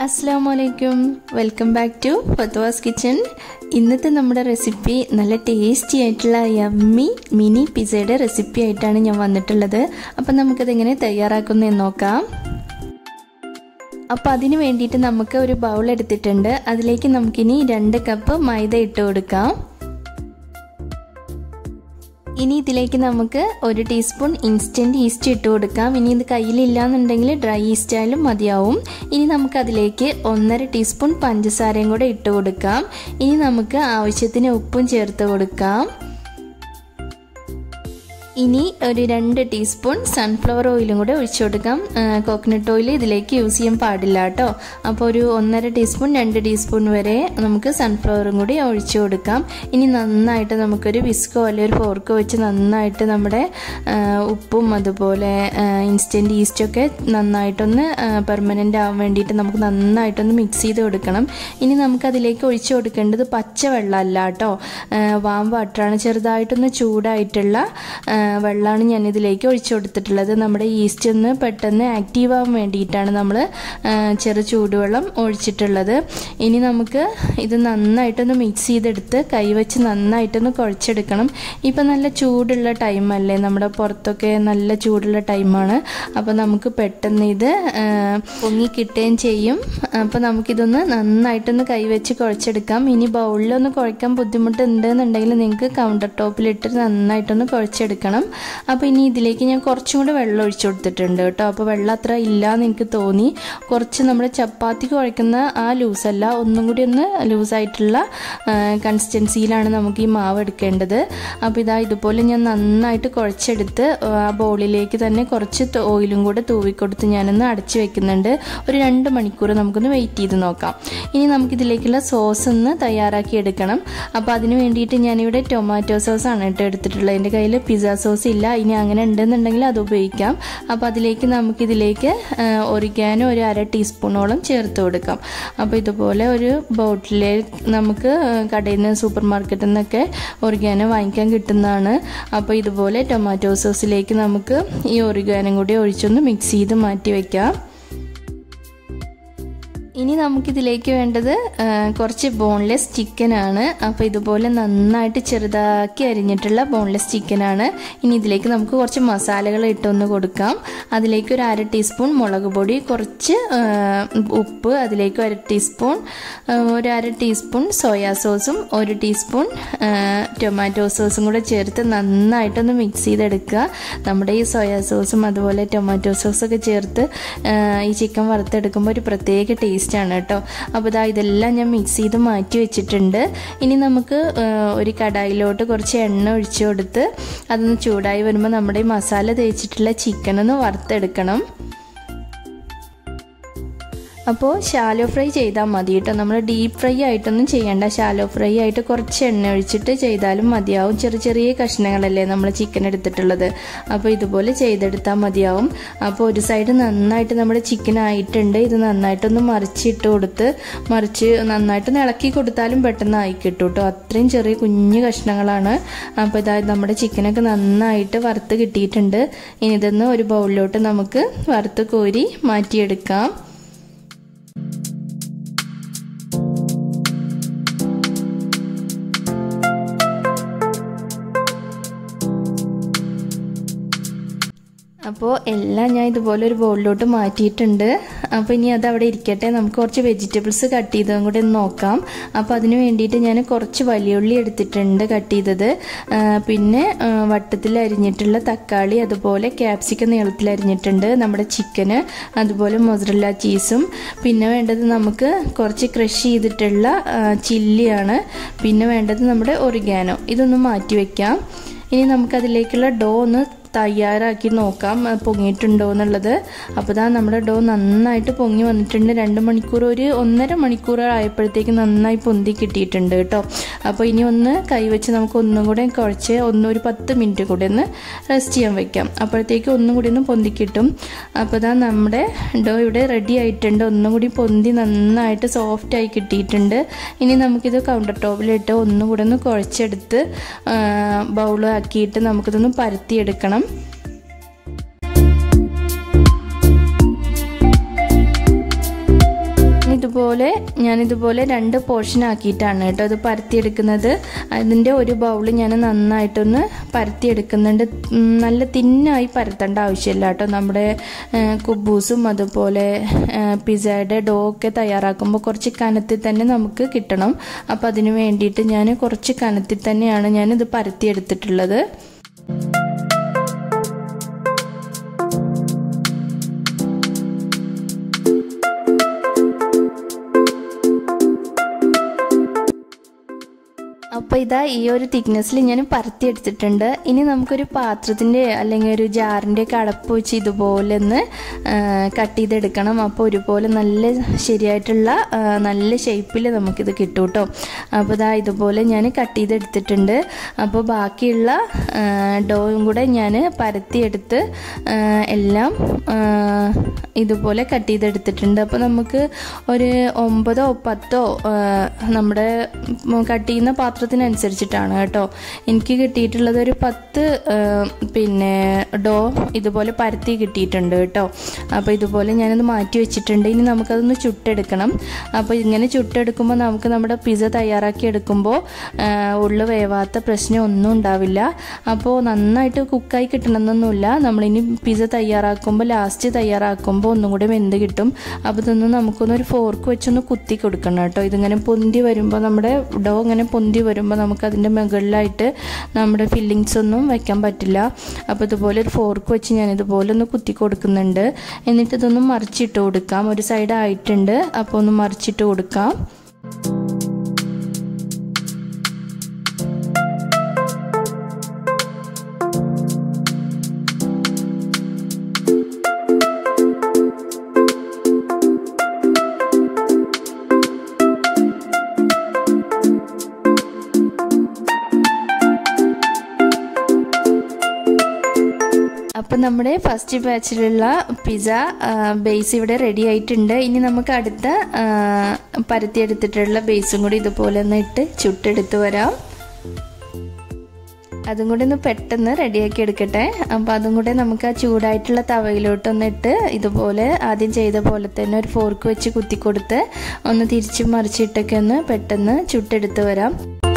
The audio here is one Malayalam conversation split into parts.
അസ്സാം വലൈക്കും welcome back to Fathwas kitchen ഇന്നത്തെ നമ്മുടെ റെസിപ്പി നല്ല ടേസ്റ്റി ആയിട്ടുള്ള യമ്മി മിനി പിസയുടെ റെസിപ്പി ആയിട്ടാണ് ഞാൻ വന്നിട്ടുള്ളത് അപ്പം നമുക്കതെങ്ങനെ തയ്യാറാക്കുന്നതെന്ന് നോക്കാം അപ്പോൾ അതിന് വേണ്ടിയിട്ട് നമുക്ക് ഒരു ബൗൾ എടുത്തിട്ടുണ്ട് അതിലേക്ക് നമുക്കിനി രണ്ട് കപ്പ് മൈദ ഇട്ട് കൊടുക്കാം ഇനി ഇതിലേക്ക് നമുക്ക് ഒരു ടീസ്പൂൺ ഇൻസ്റ്റൻറ്റ് ഈസ്റ്റ് ഇട്ട് കൊടുക്കാം ഇനി ഇത് കയ്യിലില്ലാന്നുണ്ടെങ്കിൽ ഡ്രൈ ഈസ്റ്റ് ആയാലും മതിയാവും ഇനി നമുക്ക് അതിലേക്ക് ഒന്നര ടീസ്പൂൺ പഞ്ചസാരയും കൂടെ ഇട്ട് കൊടുക്കാം ഇനി നമുക്ക് ആവശ്യത്തിന് ഉപ്പും ചേർത്ത് കൊടുക്കാം ഇനി ഒരു രണ്ട് ടീസ്പൂൺ സൺഫ്ലവർ ഓയിലും കൂടെ ഒഴിച്ചു കൊടുക്കാം കോക്കനട്ട് ഓയിൽ ഇതിലേക്ക് യൂസ് ചെയ്യാൻ പാടില്ല കേട്ടോ അപ്പോൾ ഒരു ഒന്നര ടീസ്പൂൺ രണ്ട് ടീസ്പൂൺ വരെ നമുക്ക് സൺഫ്ലവറും കൂടി ഒഴിച്ചു കൊടുക്കാം ഇനി നന്നായിട്ട് നമുക്കൊരു വിസ്കോ അല്ലെങ്കിൽ ഒരു ഫോർക്കോ വെച്ച് നന്നായിട്ട് നമ്മുടെ ഉപ്പും അതുപോലെ ഇൻസ്റ്റൻറ്റ് ഈസ്റ്റൊക്കെ നന്നായിട്ടൊന്ന് പെർമനൻ്റ് ആവാൻ വേണ്ടിയിട്ട് നമുക്ക് നന്നായിട്ടൊന്ന് മിക്സ് ചെയ്ത് കൊടുക്കണം ഇനി നമുക്ക് അതിലേക്ക് ഒഴിച്ചു കൊടുക്കേണ്ടത് പച്ച വെള്ളമല്ല കേട്ടോ വാം വാട്ടറാണ് ചെറുതായിട്ടൊന്ന് ചൂടായിട്ടുള്ള വെള്ളമാണ് ഞാൻ ഇതിലേക്ക് ഒഴിച്ചു കൊടുത്തിട്ടുള്ളത് നമ്മുടെ ഈസ്റ്റ് ഒന്ന് പെട്ടെന്ന് ആക്റ്റീവ് ആവാൻ വേണ്ടിയിട്ടാണ് നമ്മൾ ചെറു ചൂടുവെള്ളം ഒഴിച്ചിട്ടുള്ളത് ഇനി നമുക്ക് ഇത് നന്നായിട്ടൊന്ന് മിക്സ് ചെയ്തെടുത്ത് കൈവച്ച് നന്നായിട്ടൊന്ന് കുഴച്ചെടുക്കണം ഇപ്പം നല്ല ചൂടുള്ള ടൈമല്ലേ നമ്മുടെ പുറത്തൊക്കെ നല്ല ചൂടുള്ള ടൈമാണ് അപ്പോൾ നമുക്ക് പെട്ടെന്ന് ഇത് പൊങ്ങി കിട്ടുകയും ചെയ്യും അപ്പോൾ നമുക്കിതൊന്ന് നന്നായിട്ടൊന്ന് കൈവച്ച് കുഴച്ചെടുക്കാം ഇനി ബൗളിലൊന്ന് കുഴക്കാൻ ബുദ്ധിമുട്ടുണ്ടെന്നുണ്ടെങ്കിൽ നിങ്ങൾക്ക് കൗണ്ടർ ടോപ്പിലിട്ട് നന്നായിട്ടൊന്ന് കുഴച്ചെടുക്കണം അപ്പോൾ ഇനി ഇതിലേക്ക് ഞാൻ കുറച്ചും കൂടെ വെള്ളം ഒഴിച്ചു കൊടുത്തിട്ടുണ്ട് കേട്ടോ അപ്പോൾ വെള്ളം അത്ര ഇല്ലയെന്ന് എനിക്ക് തോന്നി കുറച്ച് നമ്മുടെ ചപ്പാത്തി കുഴക്കുന്ന ആ ലൂസല്ല ഒന്നും കൂടി ഒന്ന് ലൂസായിട്ടുള്ള കൺസിസ്റ്റൻസിയിലാണ് നമുക്ക് ഈ മാവ് എടുക്കേണ്ടത് അപ്പോൾ ഇതാ ഇതുപോലെ ഞാൻ നന്നായിട്ട് കുഴച്ചെടുത്ത് ആ ബോളിലേക്ക് തന്നെ കുറച്ച് ഓയിലും കൂടെ തൂവിക്കൊടുത്ത് ഞാനൊന്ന് അടച്ചു വെക്കുന്നുണ്ട് ഒരു രണ്ട് മണിക്കൂർ നമുക്കൊന്ന് വെയിറ്റ് ചെയ്ത് നോക്കാം ഇനി നമുക്കിതിലേക്കുള്ള സോസ് ഒന്ന് തയ്യാറാക്കി എടുക്കണം അപ്പോൾ അതിന് വേണ്ടിയിട്ട് ഞാനിവിടെ ടൊമാറ്റോ സോസ് ആണ് കേട്ടോ എടുത്തിട്ടുള്ളത് എൻ്റെ കയ്യിൽ പിസ്സ സോസ് ഇല്ല ഇനി അങ്ങനെ ഉണ്ടെന്നുണ്ടെങ്കിൽ അത് ഉപയോഗിക്കാം അപ്പോൾ അതിലേക്ക് നമുക്കിതിലേക്ക് ഒരിക്കാനും ഒരു അര ടീസ്പൂണോളം ചേർത്ത് കൊടുക്കാം അപ്പോൾ ഇതുപോലെ ഒരു ബോട്ടിൽ നമുക്ക് കടയിൽ നിന്ന് സൂപ്പർ മാർക്കറ്റിൽ നിന്നൊക്കെ ഒറിഗാനോ വാങ്ങിക്കാൻ കിട്ടുന്നതാണ് അപ്പോൾ ഇതുപോലെ ടൊമാറ്റോ സോസിലേക്ക് നമുക്ക് ഈ ഒറിഗാനും കൂടി ഒഴിച്ചൊന്ന് മിക്സ് ചെയ്ത് മാറ്റി വയ്ക്കാം ഇനി നമുക്കിതിലേക്ക് വേണ്ടത് കുറച്ച് ബോൺലെസ് ചിക്കനാണ് അപ്പോൾ ഇതുപോലെ നന്നായിട്ട് ചെറുതാക്കി അരിഞ്ഞിട്ടുള്ള ബോൺലെസ് ചിക്കനാണ് ഇനി ഇതിലേക്ക് നമുക്ക് കുറച്ച് മസാലകൾ ഇട്ടൊന്ന് കൊടുക്കാം അതിലേക്ക് ഒരു അര ടീസ്പൂൺ മുളക് പൊടി കുറച്ച് ഉപ്പ് അതിലേക്ക് ഒരു ടീസ്പൂൺ ഒരു അര ടീസ്പൂൺ സോയാ സോസും ഒരു ടീസ്പൂൺ ടൊമാറ്റോ സോസും കൂടെ ചേർത്ത് നന്നായിട്ടൊന്ന് മിക്സ് ചെയ്തെടുക്കുക നമ്മുടെ ഈ സോയാ സോസും അതുപോലെ ടൊമാറ്റോ സോസൊക്കെ ചേർത്ത് ഈ ചിക്കൻ വറുത്തെടുക്കുമ്പോൾ ഒരു പ്രത്യേക ടേസ്റ്റ് ആണ് കേട്ടോ അപ്പോൾ ഇതാ ഇതെല്ലാം ഞാൻ മിക്സ് ചെയ്ത് മാറ്റി വെച്ചിട്ടുണ്ട് ഇനി നമുക്ക് ഒരു കടായിലോട്ട് കുറച്ച് എണ്ണ ഒഴിച്ചു കൊടുത്ത് അതൊന്ന് ചൂടായി വരുമ്പോൾ നമ്മുടെ ഈ മസാല തേച്ചിട്ടുള്ള ചിക്കൻ ഒന്ന് വറുത്തെടുക്കണം അപ്പോൾ ഷാലോ ഫ്രൈ ചെയ്താൽ മതി കേട്ടോ നമ്മൾ ഡീപ്പ് ഫ്രൈ ആയിട്ടൊന്നും ചെയ്യേണ്ട ഷാലോ ഫ്രൈ ആയിട്ട് കുറച്ച് എണ്ണ ഒഴിച്ചിട്ട് ചെയ്താലും മതിയാവും ചെറിയ ചെറിയ കഷ്ണങ്ങളല്ലേ നമ്മൾ ചിക്കൻ എടുത്തിട്ടുള്ളത് അപ്പോൾ ഇതുപോലെ ചെയ്തെടുത്താൽ മതിയാവും അപ്പോൾ ഒരു സൈഡ് നന്നായിട്ട് നമ്മുടെ ചിക്കൻ ആയിട്ടുണ്ട് ഇത് നന്നായിട്ടൊന്ന് മറിച്ചിട്ട് കൊടുത്ത് മറിച്ച് നന്നായിട്ടൊന്ന് ഇളക്കി കൊടുത്താലും പെട്ടെന്ന് ആയി കിട്ടും കേട്ടോ അത്രയും ചെറിയ കുഞ്ഞു കഷ്ണങ്ങളാണ് അപ്പോൾ ഇതാ നമ്മുടെ ചിക്കനൊക്കെ നന്നായിട്ട് വറുത്ത് കിട്ടിയിട്ടുണ്ട് ഇനി ഇതൊന്ന് ഒരു ബൗളിലോട്ട് നമുക്ക് വറുത്ത് കോരി മാറ്റിയെടുക്കാം അപ്പോൾ എല്ലാം ഞാൻ ഇതുപോലെ ഒരു ബോളിലോട്ട് മാറ്റിയിട്ടുണ്ട് അപ്പോൾ ഇനി അത് അവിടെ ഇരിക്കട്ടെ നമുക്ക് കുറച്ച് വെജിറ്റബിൾസ് കട്ട് ചെയ്തതും കൂടെ ഒന്ന് നോക്കാം അപ്പോൾ അതിന് വേണ്ടിയിട്ട് ഞാൻ കുറച്ച് വലിയുള്ളി എടുത്തിട്ടുണ്ട് കട്ട് ചെയ്തത് പിന്നെ വട്ടത്തിൽ അരിഞ്ഞിട്ടുള്ള തക്കാളി അതുപോലെ ക്യാപ്സിക്കം നീളത്തിൽ അരിഞ്ഞിട്ടുണ്ട് നമ്മുടെ ചിക്കന് അതുപോലെ മൊസറല്ല ചീസും പിന്നെ വേണ്ടത് നമുക്ക് കുറച്ച് ക്രഷ് ചെയ്തിട്ടുള്ള ചില്ലിയാണ് പിന്നെ വേണ്ടത് നമ്മുടെ ഒറിഗാനോ ഇതൊന്ന് മാറ്റി വയ്ക്കാം ഇനി നമുക്കതിലേക്കുള്ള ഡോ ഒന്ന് തയ്യാറാക്കി നോക്കാം പൊങ്ങിയിട്ടുണ്ടോ എന്നുള്ളത് അപ്പോൾ ഇതാ നമ്മുടെ ഡോ നന്നായിട്ട് പൊങ്ങി വന്നിട്ടുണ്ട് രണ്ട് മണിക്കൂർ ഒരു ഒന്നര മണിക്കൂർ ആയപ്പോഴത്തേക്ക് നന്നായി പൊന്തി കിട്ടിയിട്ടുണ്ട് കേട്ടോ അപ്പോൾ ഇനി ഒന്ന് കൈവച്ച് നമുക്ക് ഒന്നും കൂടെ കുഴച്ച് ഒന്നൊരു പത്ത് മിനിറ്റ് കൂടി ഒന്ന് റെസ്റ്റ് ചെയ്യാൻ വെക്കാം അപ്പോഴത്തേക്ക് ഒന്നും കൂടി ഒന്ന് പൊന്തി കിട്ടും അപ്പോൾ ഇതാ നമ്മുടെ ഡോ ഇവിടെ റെഡി ആയിട്ടുണ്ട് ഒന്നും കൂടി പൊന്തി നന്നായിട്ട് സോഫ്റ്റായി കിട്ടിയിട്ടുണ്ട് ഇനി നമുക്കിത് കൗണ്ടർ ടോപ്പിലിട്ട് ഒന്നും കൂടെ ഒന്ന് കുഴച്ചെടുത്ത് ബൗളാക്കിയിട്ട് നമുക്കിതൊന്ന് പരത്തിയെടുക്കണം ഇതുപോലെ ഞാനിതുപോലെ രണ്ട് പോർഷൻ ആക്കിയിട്ടാണ് കേട്ടോ ഇത് പരത്തിയെടുക്കുന്നത് അതിൻ്റെ ഒരു ബൗൾ ഞാൻ നന്നായിട്ടൊന്ന് പരത്തിയെടുക്കുന്നുണ്ട് നല്ല തിന്നായി പരത്തേണ്ട ആവശ്യമില്ല കേട്ടോ നമ്മുടെ കുബൂസും അതുപോലെ പിസയുടെ ഡോ ഒക്കെ തയ്യാറാക്കുമ്പോൾ കുറച്ച് കനത്തിൽ തന്നെ നമുക്ക് കിട്ടണം അപ്പോൾ അതിന് വേണ്ടിയിട്ട് ഞാൻ കുറച്ച് കനത്തിൽ തന്നെയാണ് ഞാനിത് പരത്തിയെടുത്തിട്ടുള്ളത് അപ്പോൾ ഇതാ ഈ ഒരു തിക്നെസ്സിൽ ഞാൻ പരത്തിയെടുത്തിട്ടുണ്ട് ഇനി നമുക്കൊരു പാത്രത്തിൻ്റെ അല്ലെങ്കിൽ ഒരു ജാറിൻ്റെ ഒക്കെ അടപ്പ് വെച്ച് ഇതുപോലെ ഒന്ന് കട്ട് ചെയ്തെടുക്കണം അപ്പോൾ ഒരുപോലെ നല്ല ശരിയായിട്ടുള്ള നല്ല ഷേപ്പിൽ നമുക്കിത് കിട്ടും കേട്ടോ അപ്പോൾ ഇതാ ഇതുപോലെ ഞാൻ കട്ട് ചെയ്തെടുത്തിട്ടുണ്ട് അപ്പോൾ ബാക്കിയുള്ള ഡോയും കൂടെ ഞാൻ പരത്തിയെടുത്ത് എല്ലാം ഇതുപോലെ കട്ട് ചെയ്തെടുത്തിട്ടുണ്ട് അപ്പോൾ നമുക്ക് ഒരു ഒമ്പതോ പത്തോ നമ്മുടെ കട്ട് ചെയ്യുന്ന പാത്രത്തിനനുസരിച്ചിട്ടാണ് കേട്ടോ എനിക്ക് കിട്ടിയിട്ടുള്ളത് ഒരു പത്ത് പിന്നെ ഡോ ഇതുപോലെ പരത്തി കിട്ടിയിട്ടുണ്ട് കേട്ടോ അപ്പോൾ ഇതുപോലെ ഞാനത് മാറ്റി വെച്ചിട്ടുണ്ട് ഇനി നമുക്കതൊന്ന് ചുട്ടെടുക്കണം അപ്പോൾ ഇങ്ങനെ ചുട്ടെടുക്കുമ്പോൾ നമുക്ക് നമ്മുടെ പിസ്സ തയ്യാറാക്കി എടുക്കുമ്പോൾ ഉള്ളു വേവാത്ത പ്രശ്നം ഒന്നും ഉണ്ടാവില്ല അപ്പോൾ നന്നായിട്ട് കുക്കായി കിട്ടണമെന്നൊന്നുമില്ല നമ്മളിനി പിസ്സ തയ്യാറാക്കുമ്പോൾ ലാസ്റ്റ് തയ്യാറാക്കുമ്പോൾ ഒന്നും കൂടി വെന്ത് കിട്ടും അപ്പോൾ ഇതൊന്ന് നമുക്കൊന്ന് ഒരു ഫോർക്ക് വെച്ചൊന്ന് കുത്തി കൊടുക്കണം കേട്ടോ ഇതിങ്ങനെ പൊന്തി വരുമ്പോൾ നമ്മുടെ ഡോ ഇങ്ങനെ പൊന്തി വരുമ്പോൾ നമുക്ക് അതിൻ്റെ മുകളിലായിട്ട് നമ്മുടെ ഫില്ലിങ്സ് ഒന്നും വെക്കാൻ പറ്റില്ല അപ്പോൾ ഇതുപോലെ ഒരു ഫോർക്ക് വെച്ച് ഞാൻ ഇതുപോലെ ഒന്ന് കുത്തി കൊടുക്കുന്നുണ്ട് എന്നിട്ട് ഇതൊന്ന് മറിച്ചിട്ട് കൊടുക്കാം ഒരു സൈഡ് ആയിട്ടുണ്ട് അപ്പോൾ ഒന്ന് മറിച്ചിട്ട് കൊടുക്കാം അപ്പം നമ്മുടെ ഫസ്റ്റ് ബാച്ചിലുള്ള പിസ്സ ബേസ് ഇവിടെ റെഡി ആയിട്ടുണ്ട് ഇനി നമുക്ക് അടുത്ത പരത്തിയെടുത്തിട്ടുള്ള ബേസും കൂടി ഇതുപോലെ ഒന്ന് ഇട്ട് ചുട്ടെടുത്ത് വരാം അതും കൂടി ഒന്ന് പെട്ടെന്ന് റെഡിയാക്കി എടുക്കട്ടെ അപ്പോൾ അതും കൂടെ നമുക്ക് ആ ചൂടായിട്ടുള്ള തവയിലോട്ടൊന്നിട്ട് ഇതുപോലെ ആദ്യം ചെയ്ത പോലെ തന്നെ ഒരു ഫോർക്ക് വെച്ച് കുത്തിക്കൊടുത്ത് ഒന്ന് തിരിച്ച് മറിച്ചിട്ടൊക്കെ ഒന്ന് പെട്ടെന്ന് ചുട്ടെടുത്ത് വരാം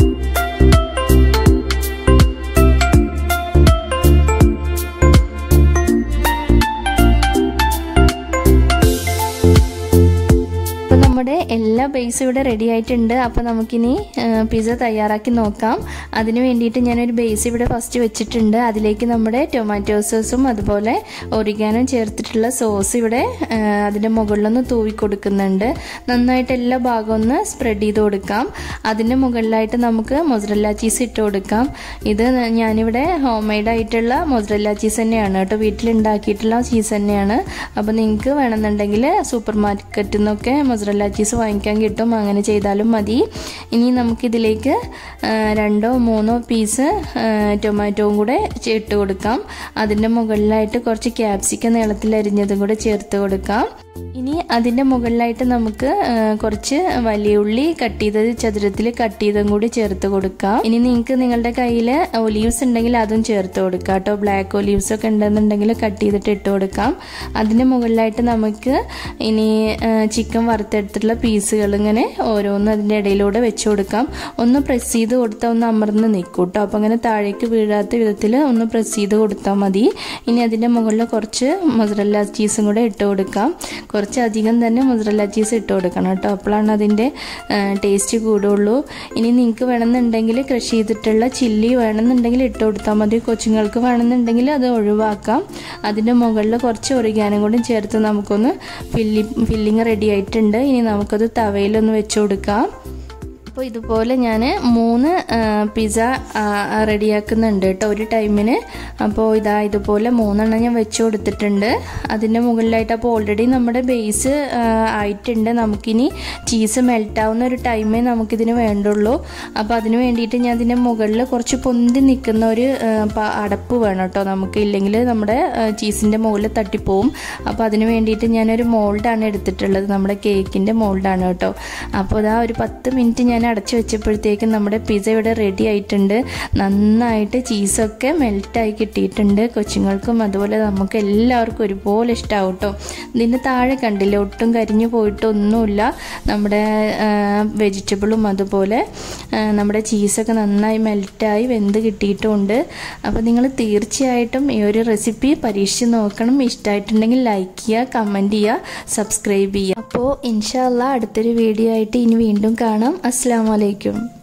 നമ്മുടെ എല്ലാ ബേസും ഇവിടെ റെഡി ആയിട്ടുണ്ട് അപ്പോൾ നമുക്കിനി പിസ്സ തയ്യാറാക്കി നോക്കാം അതിന് വേണ്ടിയിട്ട് ഞാനൊരു ബേസ് ഇവിടെ ഫസ്റ്റ് വെച്ചിട്ടുണ്ട് അതിലേക്ക് നമ്മുടെ ടൊമാറ്റോ സോസും അതുപോലെ ഒറിഗാനും ചേർത്തിട്ടുള്ള സോസ് ഇവിടെ അതിൻ്റെ മുകളിലൊന്ന് തൂവി കൊടുക്കുന്നുണ്ട് നന്നായിട്ട് എല്ലാ ഭാഗവും ഒന്ന് സ്പ്രെഡ് ചെയ്ത് കൊടുക്കാം അതിൻ്റെ മുകളിലായിട്ട് നമുക്ക് മൊസറല്ല ചീസ് ഇട്ട് കൊടുക്കാം ഇത് ഞാനിവിടെ ഹോം മെയ്ഡ് ആയിട്ടുള്ള മൊസറല്ല ചീസ് തന്നെയാണ് കേട്ടോ വീട്ടിലുണ്ടാക്കിയിട്ടുള്ള ചീസ് തന്നെയാണ് അപ്പോൾ നിങ്ങൾക്ക് വേണമെന്നുണ്ടെങ്കിൽ സൂപ്പർ മാർക്കറ്റിൽ നിന്നൊക്കെ മൊസറല്ല ചീസ് വാങ്ങിക്കാൻ കിട്ടും അങ്ങനെ ചെയ്താലും മതി ഇനി നമുക്കിതിലേക്ക് രണ്ടോ മൂന്നോ പീസ് ടൊമാറ്റോവും കൂടെ ഇട്ട് കൊടുക്കാം അതിൻ്റെ മുകളിലായിട്ട് കുറച്ച് ക്യാപ്സിക്കം നീളത്തിൽ അരിഞ്ഞതും കൂടെ ചേർത്ത് കൊടുക്കാം ഇനി അതിൻ്റെ മുകളിലായിട്ട് നമുക്ക് കുറച്ച് വലിയ ഉള്ളി കട്ട് ചെയ്തത് ചതുരത്തിൽ കട്ട് ചെയ്തും കൂടി ചേർത്ത് കൊടുക്കാം ഇനി നിങ്ങൾക്ക് നിങ്ങളുടെ കയ്യിൽ ഒലീവ്സ് ഉണ്ടെങ്കിൽ അതും ചേർത്ത് കൊടുക്കാം കേട്ടോ ബ്ലാക്ക് ഒലീവ്സ് ഒക്കെ ഉണ്ടെന്നുണ്ടെങ്കിൽ കട്ട് ചെയ്തിട്ട് ഇട്ട് കൊടുക്കാം അതിൻ്റെ മുകളിലായിട്ട് നമുക്ക് ഇനി ചിക്കൻ വറുത്തെടുത്തിട്ടുള്ള പീസുകൾ ഇങ്ങനെ ഓരോന്ന് അതിൻ്റെ ഇടയിലൂടെ വെച്ച് കൊടുക്കാം ഒന്ന് പ്രസ് ചെയ്ത് കൊടുത്താൽ ഒന്ന് അമർന്ന് നിൽക്കും കേട്ടോ അപ്പോൾ അങ്ങനെ താഴേക്ക് വീഴാത്ത വിധത്തിൽ ഒന്ന് പ്രസ് ചെയ്ത് കൊടുത്താൽ മതി ഇനി അതിൻ്റെ മുകളിൽ കുറച്ച് മൊസറല്ല ചീസും കൂടെ ഇട്ട് കൊടുക്കാം കുറച്ച് അധികം തന്നെ മുസറല്ല ചീസ് ഇട്ട് കൊടുക്കണം കേട്ടോ അപ്പോഴാണ് അതിൻ്റെ ടേസ്റ്റ് കൂടുള്ളൂ ഇനി നിങ്ങൾക്ക് വേണമെന്നുണ്ടെങ്കിൽ കൃഷി ചെയ്തിട്ടുള്ള ചില്ലി വേണമെന്നുണ്ടെങ്കിൽ ഇട്ട് കൊടുത്താൽ മതി കൊച്ചുങ്ങൾക്ക് വേണമെന്നുണ്ടെങ്കിൽ അത് ഒഴിവാക്കാം അതിൻ്റെ മുകളിൽ കുറച്ച് ഒറിഗാനും കൂടി ചേർത്ത് നമുക്കൊന്ന് ഫില്ലി ഫില്ലിങ് റെഡി ആയിട്ടുണ്ട് ഇനി നമുക്കത് തവയിലൊന്ന് വെച്ച് കൊടുക്കാം അപ്പോൾ ഇതുപോലെ ഞാൻ മൂന്ന് പിസ്സ റെഡിയാക്കുന്നുണ്ട് കേട്ടോ ഒരു ടൈമിന് അപ്പോൾ ഇതാ ഇതുപോലെ മൂന്നെണ്ണം ഞാൻ വെച്ച് കൊടുത്തിട്ടുണ്ട് അതിൻ്റെ മുകളിലായിട്ട് അപ്പോൾ ഓൾറെഡി നമ്മുടെ ബേസ് ആയിട്ടുണ്ട് നമുക്കിനി ചീസ് മെൽറ്റാവുന്ന ഒരു ടൈമേ നമുക്കിതിന് വേണ്ടുള്ളൂ അപ്പോൾ അതിന് വേണ്ടിയിട്ട് ഞാൻ അതിൻ്റെ മുകളിൽ കുറച്ച് പൊന്തി നിൽക്കുന്ന ഒരു അടപ്പ് വേണം കേട്ടോ നമുക്ക് ഇല്ലെങ്കിൽ നമ്മുടെ ചീസിൻ്റെ മുകളിൽ തട്ടിപ്പോവും അപ്പോൾ അതിന് വേണ്ടിയിട്ട് ഞാനൊരു മോൾഡാണ് എടുത്തിട്ടുള്ളത് നമ്മുടെ കേക്കിൻ്റെ മോൾഡാണ് കേട്ടോ അപ്പോൾ ഇതാ ഒരു പത്ത് മിനിറ്റ് ഞാൻ ഞാൻ അടച്ചു വെച്ചപ്പോഴത്തേക്കും നമ്മുടെ പിസ്സ ഇവിടെ റെഡി ആയിട്ടുണ്ട് നന്നായിട്ട് ചീസൊക്കെ മെൽറ്റായി കിട്ടിയിട്ടുണ്ട് കൊച്ചുങ്ങൾക്കും അതുപോലെ നമുക്ക് എല്ലാവർക്കും ഒരുപോലെ ഇഷ്ടമാവും കേട്ടോ ഇതിൻ്റെ താഴെ കണ്ടില്ലേ ഒട്ടും കരിഞ്ഞു പോയിട്ടൊന്നുമില്ല നമ്മുടെ വെജിറ്റബിളും അതുപോലെ നമ്മുടെ ചീസൊക്കെ നന്നായി മെൽറ്റായി വെന്ത് കിട്ടിയിട്ടുമുണ്ട് അപ്പോൾ നിങ്ങൾ തീർച്ചയായിട്ടും ഈ ഒരു റെസിപ്പി പരീക്ഷിച്ച് നോക്കണം ഇഷ്ടമായിട്ടുണ്ടെങ്കിൽ ലൈക്ക് ചെയ്യുക കമൻറ്റ് ചെയ്യുക സബ്സ്ക്രൈബ് ചെയ്യുക അപ്പോൾ ഇൻഷാല്ല അടുത്തൊരു വീഡിയോ ആയിട്ട് ഇനി വീണ്ടും കാണാം അസ്സാം വലൈക്കും